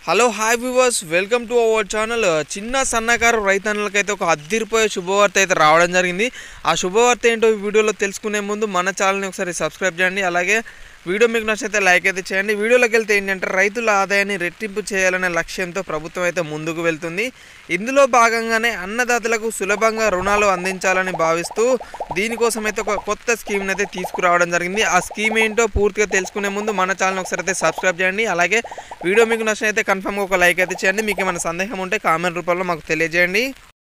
hello hi viewers welcome to our channel చిన్న సన్నకారు రైతన్నులకైతే ఒక అద్దిరిపోయే శుభవార్త అయితే రావడం జరిగింది ఆ శుభవార్త ఏంటో ఈ వీడియోలో తెలుసుకునే ముందు మన ఛానల్ని ఒకసారి సబ్స్క్రైబ్ చేయండి అలాగే వీడియో మీకు నచ్చితే లైక్ అయితే చేయండి వీడియోలోకి వెళ్తే ఏంటంటే రైతుల ఆదాయాన్ని రెట్టింపు చేయాలనే లక్ష్యంతో ప్రభుత్వం అయితే ముందుకు వెళ్తుంది ఇందులో భాగంగానే అన్నదాతలకు సులభంగా రుణాలు అందించాలని భావిస్తూ దీనికోసం అయితే ఒక కొత్త స్కీమ్ని అయితే తీసుకురావడం జరిగింది ఆ స్కీమ్ ఏంటో పూర్తిగా తెలుసుకునే ముందు మన ఛానల్ ఒకసారి అయితే సబ్స్క్రైబ్ చేయండి అలాగే వీడియో మీకు నచ్చినైతే కన్ఫర్మ్గా ఒక లైక్ అయితే చేయండి మీకు ఏమైనా సందేహం ఉంటే కామెంట్ రూపంలో మాకు తెలియజేయండి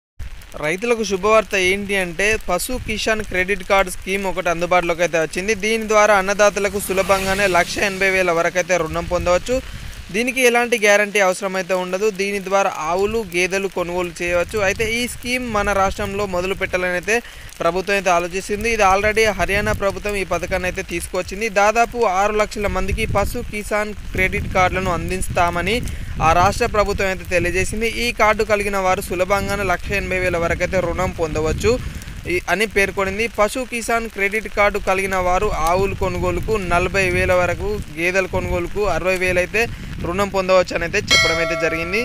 రైతులకు శుభవార్త ఏంటి అంటే పశు కిసాన్ క్రెడిట్ కార్డ్ స్కీమ్ ఒకటి అందుబాటులోకి అయితే వచ్చింది దీని ద్వారా అన్నదాతలకు సులభంగానే లక్ష ఎనభై వేల వరకు అయితే రుణం పొందవచ్చు దీనికి ఎలాంటి గ్యారంటీ అవసరమైతే ఉండదు దీని ద్వారా ఆవులు గేదెలు కొనుగోలు చేయవచ్చు అయితే ఈ స్కీమ్ మన రాష్ట్రంలో మొదలు పెట్టాలని అయితే ప్రభుత్వం అయితే ఆలోచిస్తుంది ఇది ఆల్రెడీ హర్యానా ప్రభుత్వం ఈ పథకాన్ని అయితే తీసుకొచ్చింది దాదాపు ఆరు లక్షల మందికి పశు కిసాన్ క్రెడిట్ కార్డులను అందిస్తామని ఆ రాష్ట్ర ప్రభుత్వం అయితే తెలియజేసింది ఈ కార్డు కలిగిన వారు సులభంగానే లక్ష ఎనభై వేల వరకు అయితే రుణం పొందవచ్చు ఈ- అని పేర్కొనింది పశు కిసాన్ క్రెడిట్ కార్డు కలిగిన వారు ఆవులు కొనుగోలుకు నలభై వేల వరకు గేదెల కొనుగోలుకు అరవై వేలు అయితే రుణం పొందవచ్చు అని అయితే చెప్పడం అయితే జరిగింది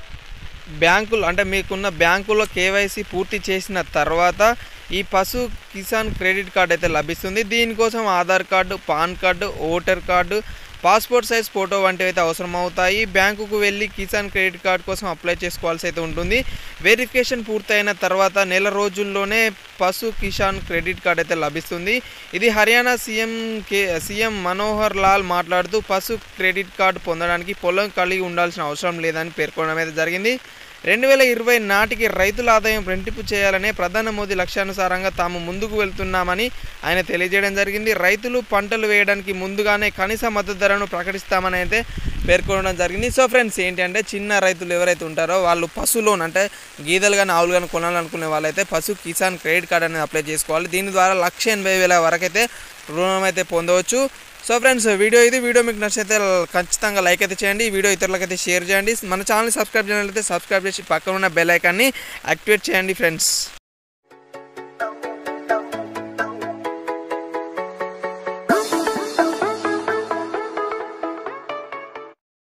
బ్యాంకులు అంటే మీకున్న బ్యాంకులో కేవైసీ పూర్తి చేసిన తర్వాత ఈ పశు కిసాన్ క్రెడిట్ కార్డు అయితే లభిస్తుంది దీనికోసం Aadhaar card PAN card voter card passport size photo వంటివి అయితే అవసరం అవుతాయి బ్యాంకుకు వెళ్ళి కిసాన్ క్రెడిట్ కార్డు కోసం అప్లై చేసుకోవాల్సి అయితే ఉంటుంది వెరిఫికేషన్ పూర్తయిన తర్వాత నెల రోజుల్లోనే పశు కిసాన్ క్రెడిట్ కార్డు అయితే లభిస్తుంది ఇది హర్యానా సీఎం కే సీఎం మనోహర్ లాల్ మాట్లాడుతూ పశు క్రెడిట్ కార్డు పొందడానికి పొలం కలిగి ఉండాల్సిన అవసరం లేదని పేర్కొనడం అయితే జరిగింది రెండు వేల ఇరవై నాటికి రైతుల ఆదాయం రెట్టింపు చేయాలనే ప్రధాని మోదీ లక్ష్యానుసారంగా తాము ముందుకు వెళ్తున్నామని ఆయన తెలియజేయడం జరిగింది రైతులు పంటలు వేయడానికి ముందుగానే కనీస మద్దతు ధరను ప్రకటిస్తామని అయితే పేర్కొనడం జరిగింది సో ఫ్రెండ్స్ ఏంటంటే చిన్న రైతులు ఎవరైతే ఉంటారో వాళ్ళు పశు లోన్ అంటే గీదలు కానీ ఆవులు కానీ కొనాలనుకునే వాళ్ళైతే పశు కిసాన్ క్రెడిట్ కార్డ్ అనేది అప్లై చేసుకోవాలి దీని ద్వారా లక్ష ఎనభై వేల వరకు అయితే రుణం అయితే పొందవచ్చు సో ఫ్రెండ్స్ వీడియో ఇది వీడియో మీకు నచ్చితే ఖచ్చితంగా లైక్ అయితే చేయండి ఈ వీడియో ఇతరులకైతే షేర్ చేయండి మన ఛానల్ సబ్స్క్రైబ్ చేయాలంటే సబ్స్క్రైబ్ చేసి పక్కన ఉన్న బెల్ ఐకాన్ని యాక్టివేట్ చేయండి ఫ్రెండ్స్